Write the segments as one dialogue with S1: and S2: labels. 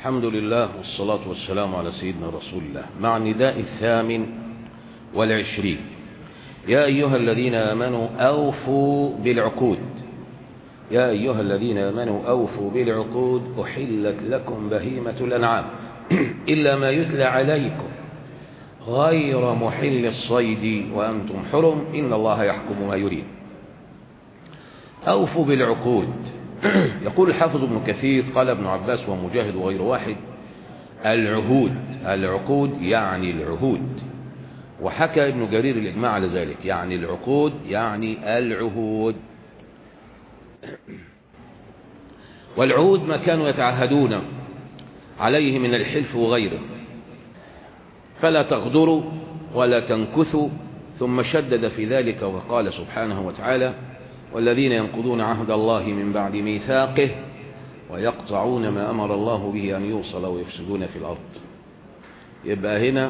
S1: الحمد لله والصلاة والسلام على سيدنا رسول الله مع النداء الثامن والعشرين يا أيها الذين آمنوا أوفوا بالعقود يا أيها الذين آمنوا أوفوا بالعقود أحلت لكم بهيمة الأنعام إلا ما يتلى عليكم غير محل الصيد وأنتم حرم إن الله يحكم ما يريد أوفوا بالعقود يقول الحافظ ابن كثير قال ابن عباس ومجاهد وغير واحد العهود العقود يعني العهود وحكى ابن جرير الإجماع على ذلك يعني العقود يعني العهود والعهود ما كانوا يتعهدون عليه من الحلف وغيره فلا تغدروا ولا تنكثوا ثم شدد في ذلك وقال سبحانه وتعالى والذين ينقضون عهد الله من بعد ميثاقه ويقطعون ما أمر الله به أن يوصل ويفسدون في الأرض يبقى هنا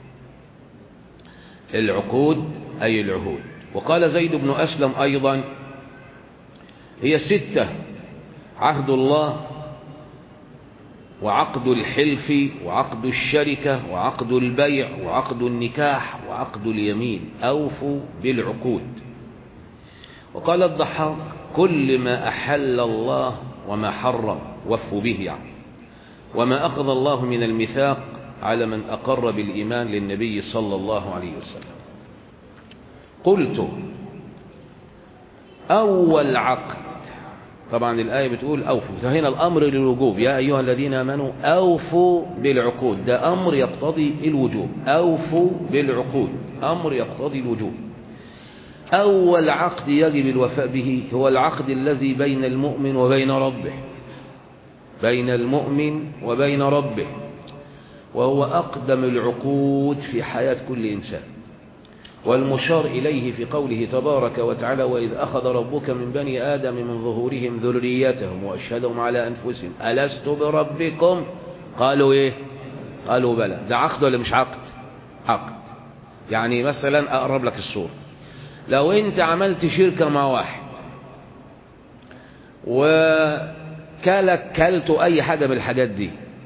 S1: العقود أي العهود وقال زيد بن أسلم أيضا هي ستة عهد الله وعقد الحلف وعقد الشركة وعقد البيع وعقد النكاح وعقد اليمين أوفوا بالعقود وقال الضحاك كل ما أحل الله وما حرم وفوا به يعني وما أخذ الله من الميثاق على من أقر بالإيمان للنبي صلى الله عليه وسلم قلت أول عقد طبعا الآية بتقول أوفوا فهنا الأمر للوجوب يا أيها الذين آمنوا أوفوا بالعقود ده أمر يقتضي الوجوب أوفوا بالعقود أمر يقتضي الوجوب أول عقد يجب الوفاء به هو العقد الذي بين المؤمن وبين ربه بين المؤمن وبين ربه وهو أقدم العقود في حياة كل إنسان والمشار إليه في قوله تبارك وتعالى وإذ أخذ ربك من بني آدم من ظهورهم ذريتهم وأشهدهم على أنفسهم ألست بربكم قالوا إيه قالوا بلى ده عقد ولا مش عقد عقد يعني مثلا أقرب لك الصورة لو أنت عملت شركة مع واحد وكالك كلت أي حاجة من الحاجات دي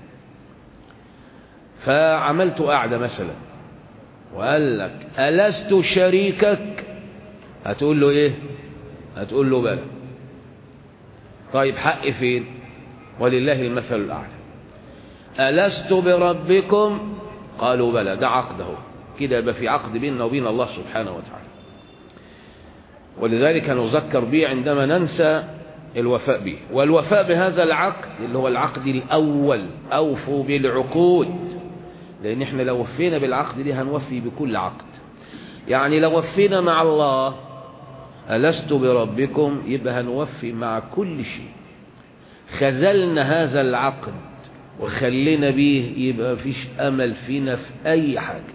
S1: فعملت قاعدة مثلا وقال لك ألست شريكك هتقول له ايه هتقول له بلى طيب حق فين ولله المثل الأعلى ألست بربكم قالوا بلى ده عقده كده يبقى في عقد بيننا وبين الله سبحانه وتعالى ولذلك نذكر به عندما ننسى الوفاء به والوفاء بهذا العقد اللي هو العقد الأول أوفوا بالعقود لأن احنا لو وفينا بالعقد دي هنوفي بكل عقد يعني لو وفينا مع الله ألست بربكم يبقى هنوفي مع كل شيء خذلنا هذا العقد وخلينا به يبقى فيش أمل فينا في أي حاجة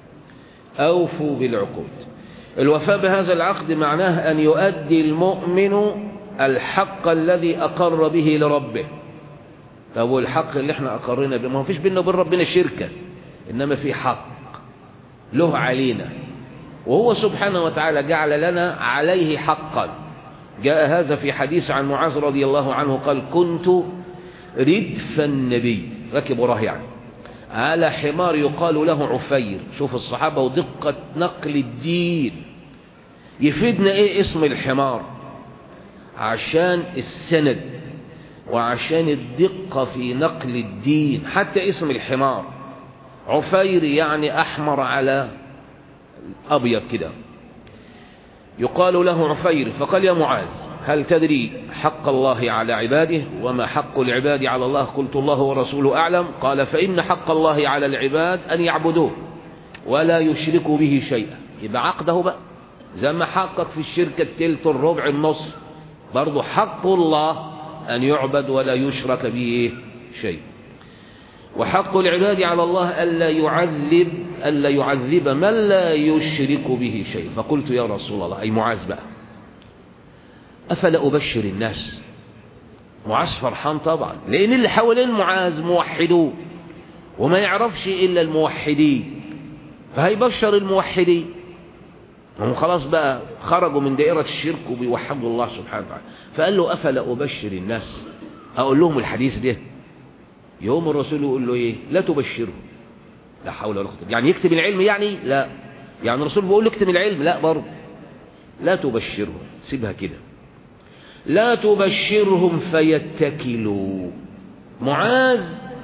S1: أوفوا بالعقود الوفاء بهذا العقد معناه أن يؤدي المؤمن الحق الذي أقر به لربه طب والحق اللي احنا أقرنا به ما فيش بيننا وبين ربنا شركة إنما في حق له علينا وهو سبحانه وتعالى جعل لنا عليه حقا جاء هذا في حديث عن معاذ رضي الله عنه قال كنت ردف النبي ركب وراه يعني على حمار يقال له عفير شوف الصحابة ودقة نقل الدين يفيدنا ايه اسم الحمار عشان السند وعشان الدقة في نقل الدين حتى اسم الحمار عفير يعني أحمر على أبيض كده يقال له عفير فقال يا معاذ هل تدري حق الله على عباده وما حق العباد على الله قلت الله ورسوله أعلم قال فإن حق الله على العباد أن يعبدوه ولا يشركوا به شيئا يبقى عقده بقى زي ما حقك في الشركة التلت الربع النص برضو حق الله أن يعبد ولا يشرك به شيء وحق العباد على الله ألا يعذب ألا يعذب من لا يشرك به شيء فقلت يا رسول الله أي معاذ بقى أفلا أبشر الناس معاذ فرحان طبعا لأن اللي حوالين معاذ موحدون وما يعرفش إلا الموحدين فهيبشر الموحدين هم خلاص بقى خرجوا من دائرة الشرك وبيوحدوا الله سبحانه وتعالى فقال له أفلا أبشر الناس أقول لهم الحديث ده يوم الرسول يقول له ايه لا تبشره لا حول ولا قوه يعني يكتب العلم يعني لا يعني الرسول بيقول له اكتب العلم لا برضه لا تبشره سيبها كده لا تبشرهم فيتكلوا معاذ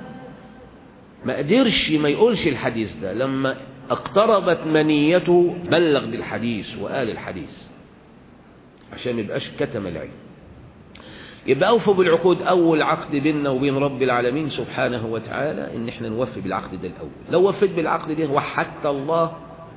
S1: ما قدرش ما يقولش الحديث ده لما اقتربت منيته بلغ بالحديث وقال الحديث عشان ما يبقاش كتم العلم يبقى أوفوا بالعقود أول عقد بيننا وبين رب العالمين سبحانه وتعالى إن احنا نوفي بالعقد ده الأول لو وفيت بالعقد ده وحتى الله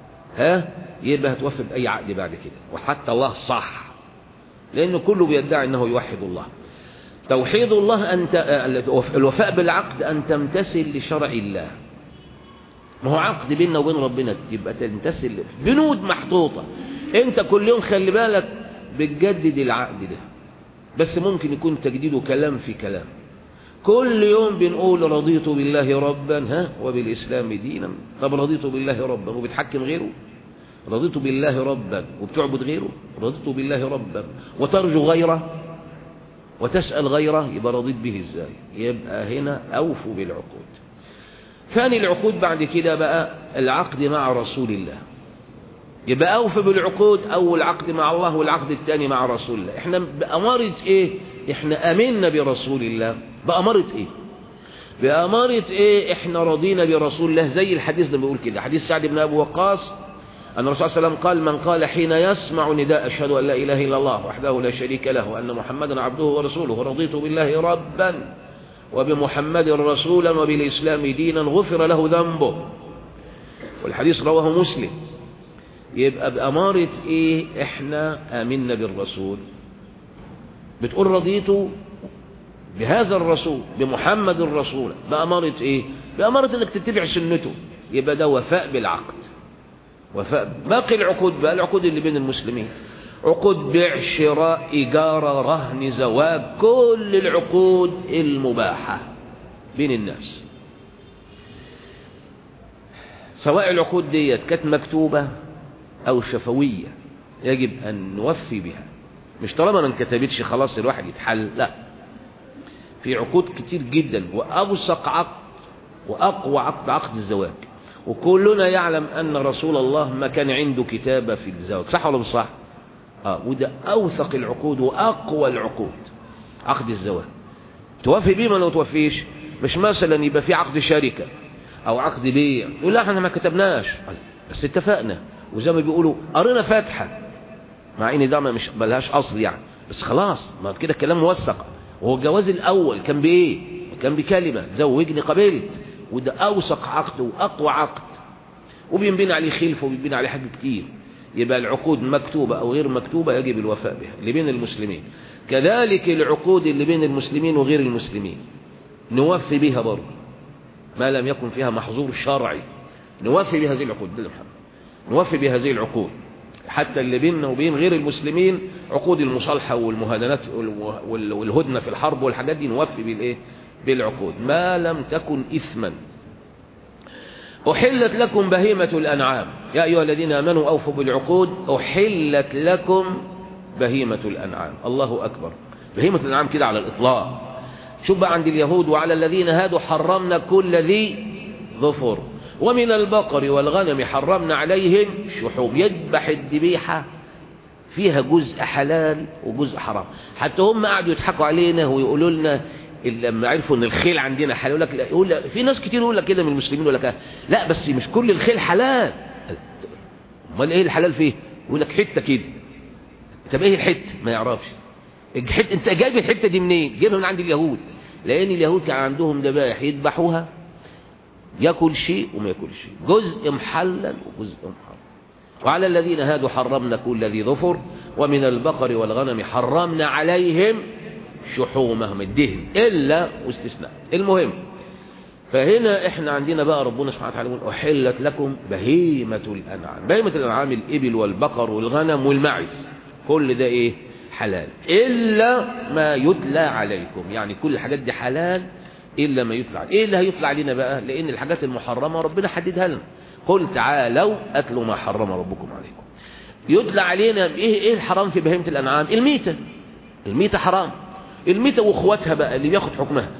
S1: ها يبقى هتوفي بأي عقد بعد كده وحتى الله صح لأنه كله بيدعي أنه يوحد الله توحيد الله أن الوفاء بالعقد أن تمتثل لشرع الله ما هو عقد بيننا وبين ربنا يبقى تمتثل بنود محطوطة انت كل يوم خلي بالك بتجدد العقد ده بس ممكن يكون تجديده كلام في كلام كل يوم بنقول رضيت بالله ربا ها وبالإسلام دينا طب رضيت بالله ربا وبتحكم غيره رضيت بالله ربا وبتعبد غيره رضيت بالله ربا وترجو غيره وتسأل غيره يبقى رضيت به ازاي يبقى هنا أوفوا بالعقود ثاني العقود بعد كده بقى العقد مع رسول الله يبقى أوفى بالعقود أول عقد مع الله والعقد الثاني مع رسول الله احنا بأمارة ايه احنا أمنا برسول الله بأمارة ايه بأمارة ايه احنا رضينا برسول الله زي الحديث ده بيقول كده حديث سعد بن أبو وقاص أن الرسول صلى الله عليه وسلم قال من قال حين يسمع نداء أشهد أن لا إله إلا الله وحده لا شريك له وأن محمدا عبده ورسوله رضيت بالله ربا وبمحمد رسولا وبالإسلام دينا غفر له ذنبه والحديث رواه مسلم يبقى بأمارة إيه إحنا آمنا بالرسول بتقول رضيت بهذا الرسول بمحمد الرسول بأمارة إيه بأمارة إنك تتبع سنته يبقى ده وفاء بالعقد وفاء باقي العقود بقى العقود اللي بين المسلمين عقود بيع شراء إيجار رهن زواج كل العقود المباحة بين الناس سواء العقود ديت كانت مكتوبة أو شفوية يجب أن نوفي بها مش طالما ما انكتبتش خلاص الواحد يتحل لا في عقود كتير جدا وأوثق عقد وأقوى عقد عقد الزواج وكلنا يعلم أن رسول الله ما كان عنده كتابة في الزواج صح ولا مش صح آه وده أوثق العقود وأقوى العقود عقد الزواج توفي بيه ما لو توفيش مش مثلا يبقى في عقد شركة أو عقد بيع يقول لا احنا ما كتبناش بس اتفقنا وزي ما بيقولوا قرينا فاتحة مع ان ده مش ملهاش اصل يعني بس خلاص ما كده الكلام موثق وهو الجواز الاول كان بايه كان بكلمة زوجني قبلت وده اوثق عقد واقوى عقد وبينبني عليه خلف وبينبني عليه حاجة كتير يبقى العقود مكتوبة او غير مكتوبة يجب الوفاء بها اللي بين المسلمين كذلك العقود اللي بين المسلمين وغير المسلمين نوفي بها برضه ما لم يكن فيها محظور شرعي نوفي بهذه العقود بالله نوفي بهذه العقود حتى اللي بيننا وبين غير المسلمين عقود المصالحة والمهادنات والهدنة في الحرب والحاجات دي نوفي بالايه بالعقود ما لم تكن إثما أحلت لكم بهيمة الأنعام يا أيها الذين آمنوا أوفوا بالعقود أحلت لكم بهيمة الأنعام الله أكبر بهيمة الأنعام كده على الإطلاق شوف بقى عند اليهود وعلى الذين هادوا حرمنا كل ذي ظفر ومن البقر والغنم حرمنا عليهم شحوم يذبح الذبيحة فيها جزء حلال وجزء حرام حتى هم قعدوا يضحكوا علينا ويقولوا لنا لما عرفوا ان الخيل عندنا حلال يقول لك لا يقول لك في ناس كتير يقول لك كده من المسلمين يقول لك لا بس مش كل الخيل حلال امال ايه الحلال فيه يقول لك حته كده طب ايه الحته ما يعرفش الحته انت جايب الحته دي منين جايبها من عند اليهود لان اليهود كان عندهم ذبائح يذبحوها ياكل شيء وما ياكل شيء جزء محلل وجزء محرم وعلى الذين هادوا حرمنا كل ذي ظفر ومن البقر والغنم حرمنا عليهم شحومهم الدهن إلا واستثناء المهم فهنا احنا عندنا بقى ربنا سبحانه وتعالى يقول أحلت لكم بهيمة الأنعام بهيمة الأنعام الإبل والبقر والغنم والمعز كل ده ايه حلال إلا ما يتلى عليكم يعني كل الحاجات دي حلال إلا ما يطلع إيه اللي هيطلع علينا بقى لأن الحاجات المحرمة ربنا حددها لنا قل تعالوا أتلوا ما حرم ربكم عليكم يطلع علينا إيه, إيه الحرام في بهيمة الأنعام الميتة الميتة حرام الميتة واخواتها بقى اللي بياخد حكمها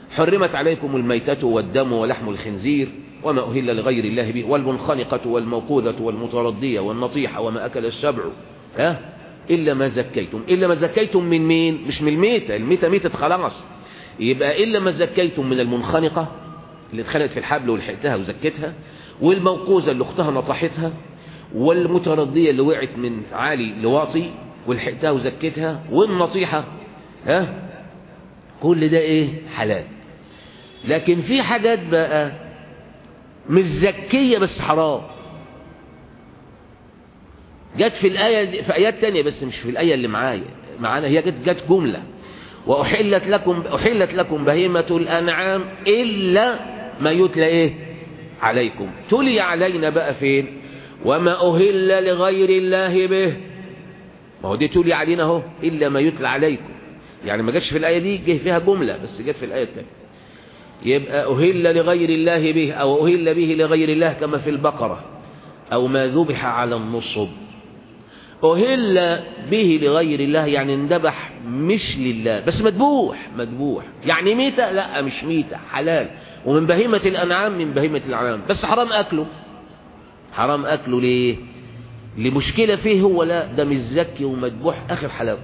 S1: حرمت عليكم الميتة والدم ولحم الخنزير وما أهل لغير الله به والمنخنقة والموقوذة والمتردية والنطيحة وما أكل السبع ها إلا ما زكيتم إلا ما زكيتم من مين مش من الميتة الميتة ميتة خلاص يبقى إلا ما زكيتم من المنخنقة اللي اتخلت في الحبل ولحقتها وزكتها والموقوذة اللي اختها نطحتها والمتردية اللي وقعت من عالي لواطي ولحقتها وزكتها والنطيحة ها كل ده ايه حلال لكن في حاجات بقى مش زكية بس حرام جت في الآية في آيات تانية بس مش في الآية اللي معايا معانا هي جت جت جملة وأحلت لكم أحلت لكم بهيمة الأنعام إلا ما يتلى إيه عليكم تلي علينا بقى فين وما أهل لغير الله به ما هو دي تلي علينا اهو إلا ما يتلى عليكم يعني ما جاتش في الآية دي جه فيها جملة بس جت في الآية الثانية يبقى أهل لغير الله به أو أهل به لغير الله كما في البقرة أو ما ذبح على النصب أهل به لغير الله يعني اندبح مش لله بس مذبوح مذبوح يعني ميتة لا مش ميتة حلال ومن بهيمة الأنعام من بهيمة الأنعام بس حرام أكله حرام أكله ليه لمشكلة فيه هو لا ده مش زكي ومذبوح آخر حلاوة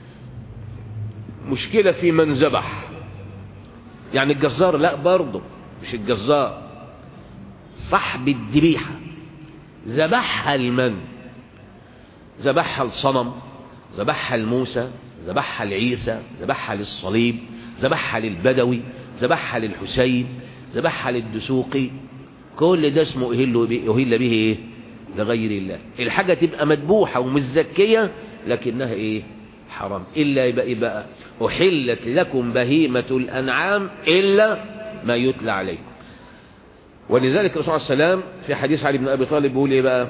S1: مشكلة في من ذبح يعني الجزار لا برضه مش الجزار صاحب الذبيحة ذبحها لمن ذبحها لصنم ذبحها لموسى ذبحها لعيسى ذبحها للصليب ذبحها للبدوي ذبحها للحسين ذبحها للدسوقي كل ده اسمه أهل به, أهل به إيه؟ لغير الله الحاجة تبقى مذبوحة ومزكية لكنها إيه حرام إلا يبقى, يبقى أحلت لكم بهيمة الأنعام إلا ما يتلى عليكم ولذلك الرسول صلى الله عليه وسلم في حديث علي بن أبي طالب بيقول إيه بقى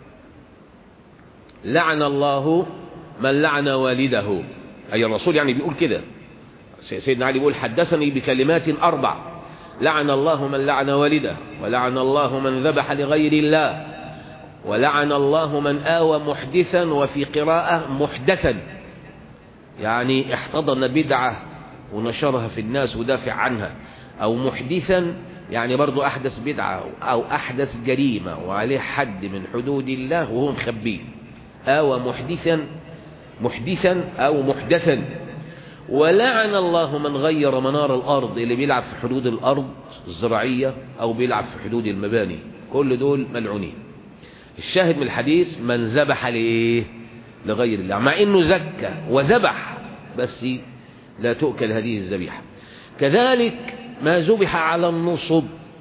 S1: لعن الله من لعن والده أي الرسول يعني بيقول كده سيدنا علي بيقول حدثني بكلمات أربع لعن الله من لعن والده ولعن الله من ذبح لغير الله ولعن الله من آوى محدثا وفي قراءة محدثا يعني احتضن بدعة ونشرها في الناس ودافع عنها أو محدثا يعني برضو أحدث بدعة أو أحدث جريمة وعليه حد من حدود الله وهو مخبيه آوى محدثا محدثا أو محدثا ولعن الله من غير منار الأرض اللي بيلعب في حدود الأرض الزراعية أو بيلعب في حدود المباني كل دول ملعونين الشاهد من الحديث من ذبح لإيه لغير الله مع إنه زكى وذبح بس لا تؤكل هذه الذبيحة كذلك ما ذبح على النصب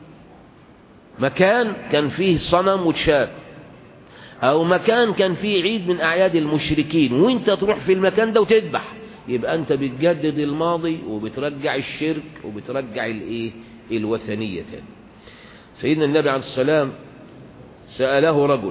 S1: مكان كان فيه صنم وتشاب أو مكان كان فيه عيد من أعياد المشركين وانت تروح في المكان ده وتذبح يبقى أنت بتجدد الماضي وبترجع الشرك وبترجع الايه الوثنية تاني سيدنا النبي عليه السلام سأله رجل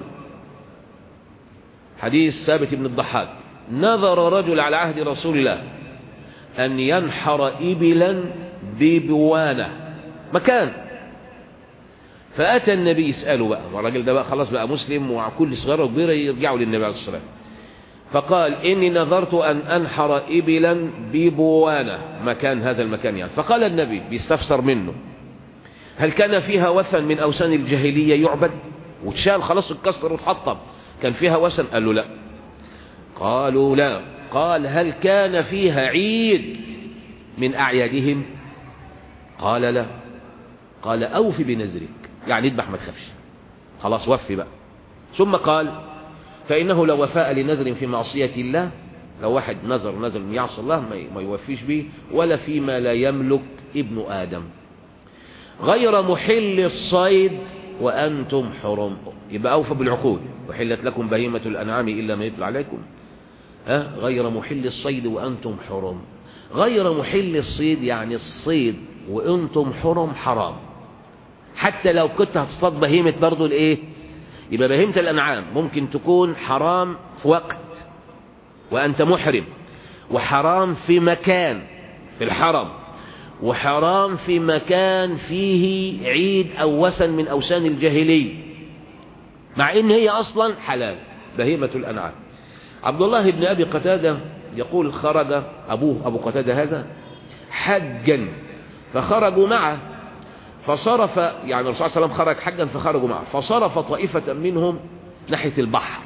S1: حديث ثابت بن الضحاك نظر رجل على عهد رسول الله أن ينحر إبلا ببوانة مكان فأتى النبي يسأله بقى والراجل ده بقى خلاص بقى مسلم وكل صغيرة وكبيرة يرجعوا للنبي عليه الصلاة والسلام فقال إني نظرت أن أنحر إبلا ببوانة مكان هذا المكان يعني فقال النبي بيستفسر منه هل كان فيها وثن من أوثان الجاهلية يعبد وتشال خلاص اتكسر وتحطم كان فيها وثن قال له لا قالوا لا قال هل كان فيها عيد من أعيادهم قال لا قال أوفي بنذرك يعني اذبح ما تخافش خلاص وفي بقى ثم قال فإنه لو وفاء لنذر في معصية الله لو واحد نذر نذر يعصي الله ما يوفيش به ولا فيما لا يملك ابن آدم غير محل الصيد وأنتم حرم يبقى أوفى بالعقود وحلت لكم بهيمة الأنعام إلا ما يطلع عليكم ها غير محل الصيد وأنتم حرم غير محل الصيد يعني الصيد وأنتم حرم حرام حتى لو كنت هتصطاد بهيمة برضو الايه يبقى بهيمة الأنعام ممكن تكون حرام في وقت وأنت محرم وحرام في مكان في الحرم وحرام في مكان فيه عيد أو وثن من أوثان الجاهلية مع إن هي أصلا حلال بهيمة الأنعام عبد الله بن أبي قتادة يقول خرج أبوه أبو قتادة هذا حجا فخرجوا معه فصرف يعني الرسول صلى الله عليه وسلم خرج حجا فخرجوا معه فصرف طائفة منهم ناحية البحر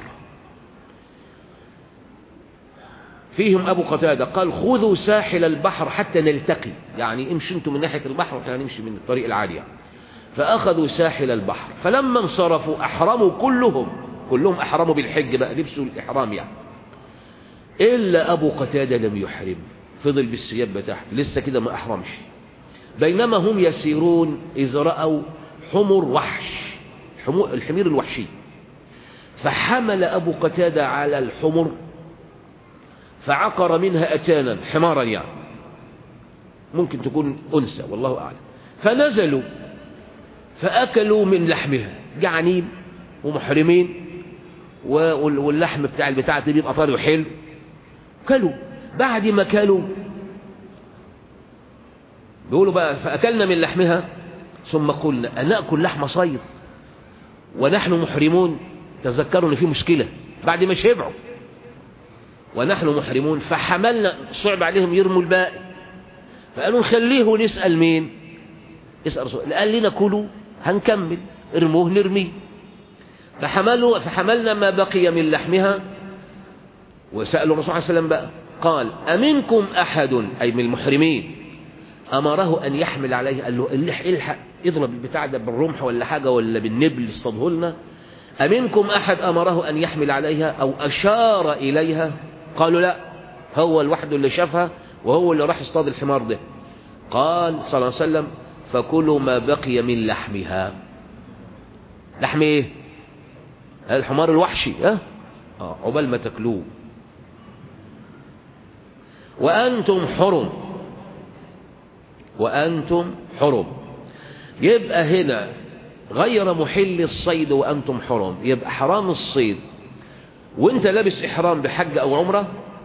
S1: فيهم أبو قتادة قال خذوا ساحل البحر حتى نلتقي يعني امشوا انتم من ناحية البحر وإحنا نمشي من الطريق العالية فأخذوا ساحل البحر فلما انصرفوا أحرموا كلهم كلهم أحرموا بالحج بقى لبسوا الإحرام يعني إلا أبو قتادة لم يحرم فضل بالثياب بتاعه لسه كده ما أحرمش بينما هم يسيرون إذ رأوا حمر وحش الحمير الوحشي فحمل أبو قتادة على الحمر فعقر منها أتانا حمارا يعني ممكن تكون أنثى والله أعلم فنزلوا فأكلوا من لحمها جعانين ومحرمين واللحم بتاع البتاع ده بيبقى طري وحلو كلوا بعد ما كلوا بيقولوا بقى فأكلنا من لحمها ثم قلنا أنأكل لحم صيد ونحن محرمون تذكروا ان في مشكلة بعد ما شبعوا ونحن محرمون فحملنا صعب عليهم يرموا الباقي فقالوا نخليه ونسأل مين اسأل رسول قال لنا كلوا هنكمل ارموه نرميه فحملوا فحملنا ما بقي من لحمها وسألوا الرسول عليه وسلم بقى قال أمنكم أحد أي من المحرمين أمره أن يحمل عليه قال له الحق الحق اضرب البتاع ده بالرمح ولا حاجة ولا بالنبل اصطاده لنا أمنكم أحد أمره أن يحمل عليها أو أشار إليها قالوا لا هو الوحد اللي شافها وهو اللي راح يصطاد الحمار ده قال صلى الله عليه وسلم فكلوا ما بقي من لحمها لحم ايه الحمار الوحشي ها اه عقبال ما تاكلوه وأنتم حرم وأنتم حرم يبقى هنا غير محل الصيد وأنتم حرم يبقى حرام الصيد وانت لابس إحرام بحج أو عمرة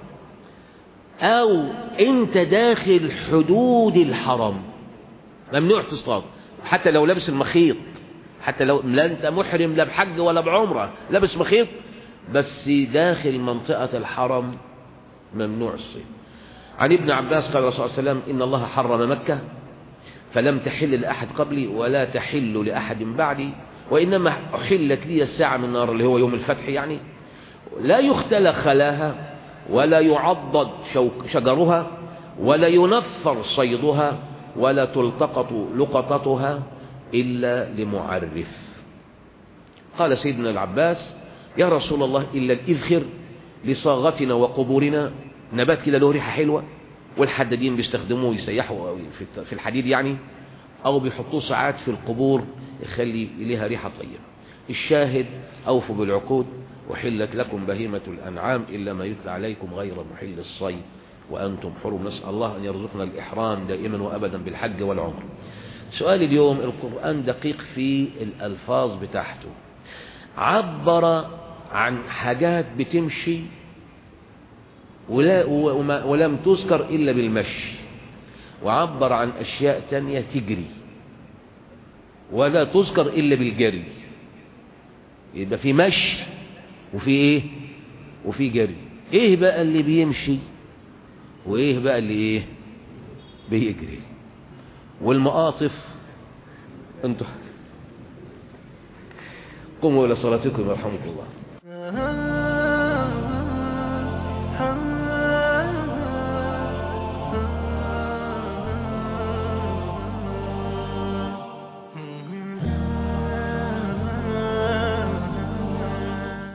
S1: أو انت داخل حدود الحرم ممنوع تصطاد حتى لو لابس المخيط حتى لو لا انت محرم لا بحج ولا بعمرة لابس مخيط بس داخل منطقة الحرم ممنوع الصيد عن ابن عباس قال الرسول صلى الله عليه وسلم إن الله حرم مكة فلم تحل لأحد قبلي ولا تحل لأحد بعدي وإنما أحلت لي الساعة من النار اللي هو يوم الفتح يعني لا يختلى خلاها ولا يعضد شوك شجرها ولا ينفر صيدها ولا تلتقط لقطتها إلا لمعرف قال سيدنا العباس يا رسول الله إلا الإذخر لصاغتنا وقبورنا نبات كده له ريحة حلوة والحدادين بيستخدموه يسيحوا في الحديد يعني أو بيحطوه ساعات في القبور يخلي لها ريحة طيبة الشاهد أوفوا بالعقود وحلت لكم بهيمة الأنعام إلا ما يتلى عليكم غير محل الصيد وأنتم حرم نسأل الله أن يرزقنا الإحرام دائما وأبدا بالحج والعمر سؤال اليوم القرآن دقيق في الألفاظ بتاعته عبر عن حاجات بتمشي ولا ولم تذكر إلا بالمشي وعبر عن أشياء تانية تجري ولا تذكر إلا بالجري يبقى في مشي وفي إيه وفي جري إيه بقى اللي بيمشي وإيه بقى اللي إيه بيجري والمقاطف انتوا قوموا إلى صلاتكم يرحمكم الله